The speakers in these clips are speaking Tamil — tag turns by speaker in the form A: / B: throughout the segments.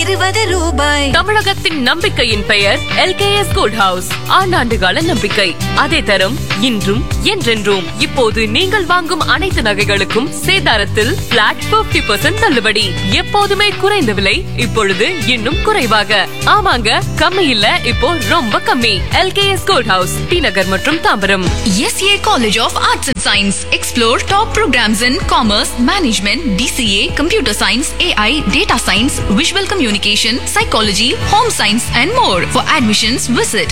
A: இருபது ரூபாய்
B: தமிழகத்தின் நம்பிக்கையின் பெயர் எல்கேஎஸ் குட் ஹவுஸ் ஆண்டாண்டு கால நம்பிக்கை அதே தரம் இன்றும் என்றென்றும் இப்போது நீங்கள் வாங்கும் அனைத்து நகைகளுக்கும் சேதாரத்தில் பிளாட் 50% தள்ளுபடி எப்போதுமே குறைந்த விலை இப்பொழுது இன்னும் குறைவாக ஆமாங்க கம்மி இல்ல இப்போ ரொம்ப கம்மி LKS good house T Nagar மற்றும் Tambaram
A: SCA College of Arts and Science. Explore top programs in commerce, management, DCA, computer science, AI, data science, visual communication, psychology, home science, and more. For admissions, visit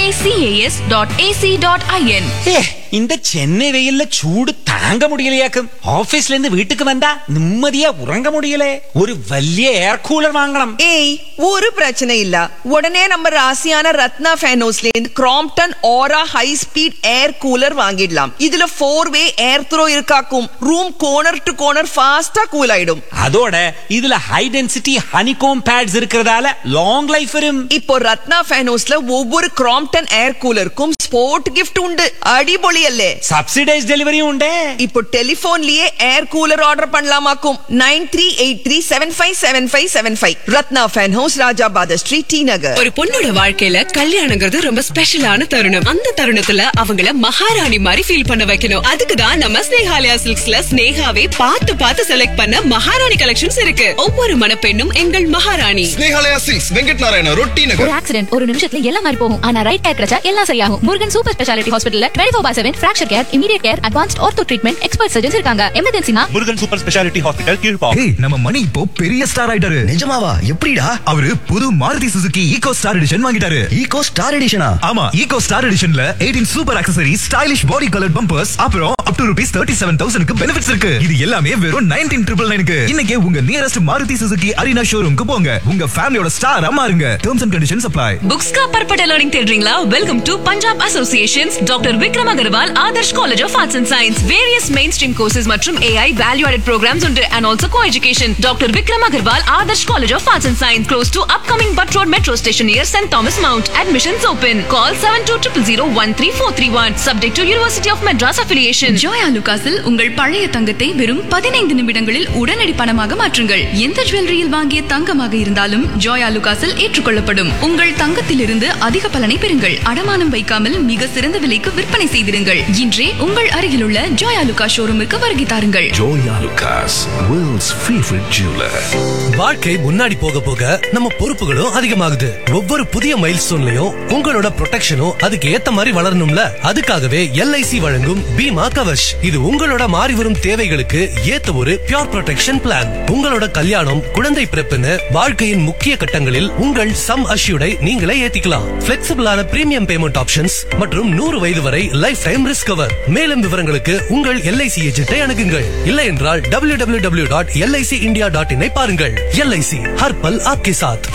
A: sacas.ac.in.
C: ஏ இந்த சென்னை வெயில்ல சூடு தாங்க முடியலையாக்கும் ஆபீஸ்ல இருந்து வீட்டுக்கு வந்தா நிம்மதியா உறங்க முடியல ஒரு வலிய ஏர் கூலர் வாங்கணும்
D: ஏய் ஒரு பிரச்சனை இல்ல உடனே நம்ம ராசியான ரத்னா ஃபேனோஸ்ல இருந்து கிராம்ப்டன் ஆரா ஹை ஸ்பீட் ஏர் கூலர் வாங்கிடலாம் இதுல ஃபோர் வே ஏர் த்ரோ இருக்காக்கும் ரூம் கோனர் டு கோனர் ஃபாஸ்டா கூல் ஆயிடும்
C: அதோட இதுல ஹை டென்சிட்டி ஹனிகோம் பேட்ஸ் இருக்கிறதால லாங் லைஃப் வரும்
D: இப்போ ரத்னா ஃபேனோஸ்ல ஒவ்வொரு கிராம்ப்டன் ஏர் கூலருக்கும் ஸ்போர்ட் கிஃப்ட் உண்டு அடிபொலி அல்லே
C: சப்சிடைஸ் டெலிவரியும் உண்டே
D: இப்போ டெலிபோன்லயே ஏர் கூலர் ஆர்டர் பண்ணலாமாக்கும் nine three eight three seven five seven five seven five Ratna fan house Rajabather street T Nagar
E: ஒரு பொண்ணோட வாழ்க்கையில கல்யாணங்கிறது ரொம்ப ஸ்பெஷலான தருணம் அந்த தருணத்துல அவங்கள மகாராணி மாதிரி ஃபீல் பண்ண வைக்கணும் அதுக்கு தான் நம்ம ஸ்னேகாலயா சில்க்ஸ்ல ஸ்னேகாவே பார்த்து பார்த்து செலக்ட் பண்ண மகாராணி கலெக்ஷன்ஸ் இருக்கு ஒவ்வொரு மணப்பெண்ணும் எங்கள் மகாராணி
F: ஸ்னேகாலயா சில்க்ஸ் வெங்கட் நாராயண ரொட்டி நகர்
G: ஒரு ஆக்சிடென்ட் ஒரு நிமிஷத்துல எல்லாம் மாறி போகும் ஆனா ரைட் டயர் கிடைச்சா எல்லாம் சரியாகும் முருகன் சூப்பர் ஸ்பெஷாலிட்டி ஹாஸ்பிட்டல்ல twenty four by seven fracture care immediate care advanced ortho treatment expert surgeons இருக்காங்க எமர்ஜென்சினா
H: Murugan super speciality hospital Kilpauk
I: ஏய் நம்ம மணி இப்போ பெரிய ஸ்டார் ஆயிட்டாரு
F: நிஜமாவா எப்படிடா
I: அவரு புது Maruti Suzuki Eeco star edition வாங்கிட்டாரு
F: ஈகோ ஸ்டார் எடிஷனா
I: ஆமா ஈகோ ஸ்டார் எடிஷன்ல 18 super accessory stylish body colour bumpers அப்புறம் up to rupees thirty seven தௌசண்ட்க்கு பெனிஃபிட்ஸ் இருக்கு இது எல்லாமே வெறும் நைன்டீன் ட்ரிபிள் நைனுக்கு இன்னைக்கே உங்க நியரஸ்ட் மாருதி சுசுகி அரினா ஷோரூம்க்கு போங்க உங்க ஃபேமிலியோட ஸ்டார் மாறுங்க terms and conditions apply
A: books का परपटा लर्निंग தேடுறீங்களா welcome to Punjab associations doctor Vikram Agarwal Adarsh college of arts and science various மெயின் ஸ்ட்ரீம் கோர்சஸ் மற்றும் ஏஐ வேல்யூ ஆடட் ப்ரோக்ராம்ஸ் உண்டு and also co education doctor Vikram Agarwal Adarsh college of arts and science close to upcoming Butt road metro station near Saint Thomas Mount admissions open call seven two triple zero one three four three one subject to university of Madras affiliation ஜோயா லுகாஸில் உங்கள் பழைய தங்கத்தை வெறும் பதினைந்து நிமிடங்களில் உடனடி பணமாக மாற்றுங்கள் எந்த ஜுவல்லரியில் வாங்கிய தங்கமாக இருந்தாலும் ஜோயா லுகாஸில் ஏற்றுக்கொள்ளப்படும் உங்கள் தங்கத்திலிருந்து அதிக பலனை பெறுங்கள் அடமானம் வைக்காமல் மிக சிறந்த விலைக்கு விற்பனை செய்திருங்கள் இன்றே உங்கள் அருகிலுள்ள ஜோயா லுகா ஷோரூமுக்கு வருகை தாருங்கள்
H: Joyalukkas world's favourite jeweller
J: வாழ்க்கை முன்னாடி போக போக நம்ம பொறுப்புகளும் அதிகமாகுது ஒவ்வொரு புதிய மைல் ஸ்டோன்லயும் உங்களோட ப்ரொடெக்ஷனும் அதுக்கு ஏத்த மாதிரி வளரணும்ல அதுக்காகவே எல்ஐசி வழங்கும் பீமா கவச் இது உங்களோட மாறி வரும் தேவைகளுக்கு ஏத்த ஒரு பியூர் ப்ரொடெக்ஷன் பிளான் உங்களோட கல்யாணம் குழந்தை பிறப்புன்னு வாழ்க்கையின் முக்கிய கட்டங்களில் உங்கள் சம் அஷ்யூடை நீங்களே ஏத்திக்கலாம் பிளெக்சிபிளான பிரீமியம் பேமெண்ட் ஆப்ஷன்ஸ் மற்றும் நூறு வயது வரை லைஃப் டைம் ரிஸ்க் கவர் மேலும் விவரங்களுக்கு உங்கள் எல்ஐசி ஏஜென்ட்டை அணுகுங்கள் இல்லை என்றால் W W W dot LIC India dot இனை பாருங்கள் எல்ஐசி ஹர்பல் ஆப்கே சாத்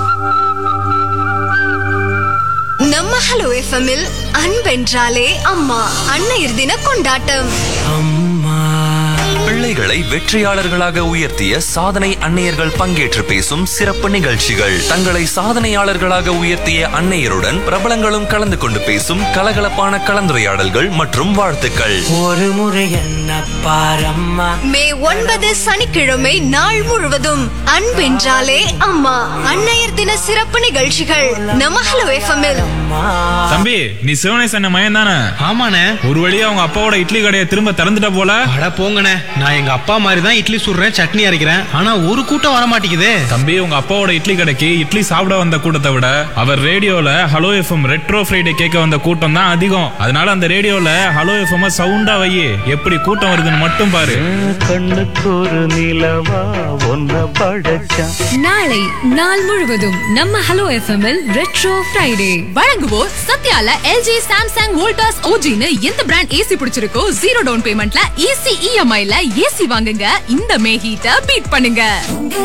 G: நம்ம ஹலோ எஃப்எம்மில் அன்பென்றாலே அம்மா அன்னையர் தின கொண்டாட்டம்
K: பிள்ளைகளை வெற்றியாளர்களாக உயர்த்திய சாதனை அன்னையர்கள் பங்கேற்று பேசும் சிறப்பு நிகழ்ச்சிகள் தங்களை சாதனையாளர்களாக உயர்த்திய அன்னையருடன் பிரபலங்களும் கலந்து கொண்டு பேசும் கலகலப்பான கலந்துரையாடல்கள் மற்றும் வாழ்த்துக்கள்
L: ஒரு முறை என்ன பாரம்மா
G: மே ஒன்பது சனிக்கிழமை நாள் முழுவதும் அன்பென்றாலே அம்மா அன்னையர் தின சிறப்பு நிகழ்ச்சிகள் நம்ம ஹலோ எஃப்எம்மில்
M: தம்பி நீ சிவனேச அண்ணன் மயன் தானே ஆமாண்ணே ஒரு வழியா உங்க அப்பாவோட இட்லி கடையை திரும்ப திறந்துட்ட போல
N: அட போங்கண்ணே நான் எங்க அப்பா மாதிரி தான் இட்லி சுடுறேன் சட்னி அரைக்கிறேன் ஆனா ஒரு கூட்டம் வர மாட்டேங்குதே
M: தம்பி உங்க அப்பாவோட இட்லி கடைக்கு இட்லி சாப்பிட வந்த கூட்டத்தை விட அவர் ரேடியோல ஹலோ எஃப்எம் ரெட்ரோ ஃப்ரைடே கேட்க வந்த கூட்டம் தான் அதிகம் அதனால அந்த ரேடியோல ஹலோ எஃப்எம் சவுண்டா வை எப்படி கூட்டம் வருதுன்னு மட்டும் பாரு
L: கண்ணுக்கு ஒரு நிலவா ஒன்ன படைச்சா
O: நாளை நாள் முழுவதும் நம்ம ஹலோ எஃப்எம்எல் ரெட்ரோ ஃப்ரைடே
A: வழங்குவோர் சத்யால எல்ஜி சாம்சங் வோல்டாஸ் ஓஜின்னு எந்த பிராண்ட் ஏசி பிடிச்சிருக்கோ ஜீரோ டவுன் பேமெண்ட்ல ஈஸி இஎம்ஐல ஏசி வாங்குங்க இந்த மே ஹீட்ட பீட் பண்ணுங்க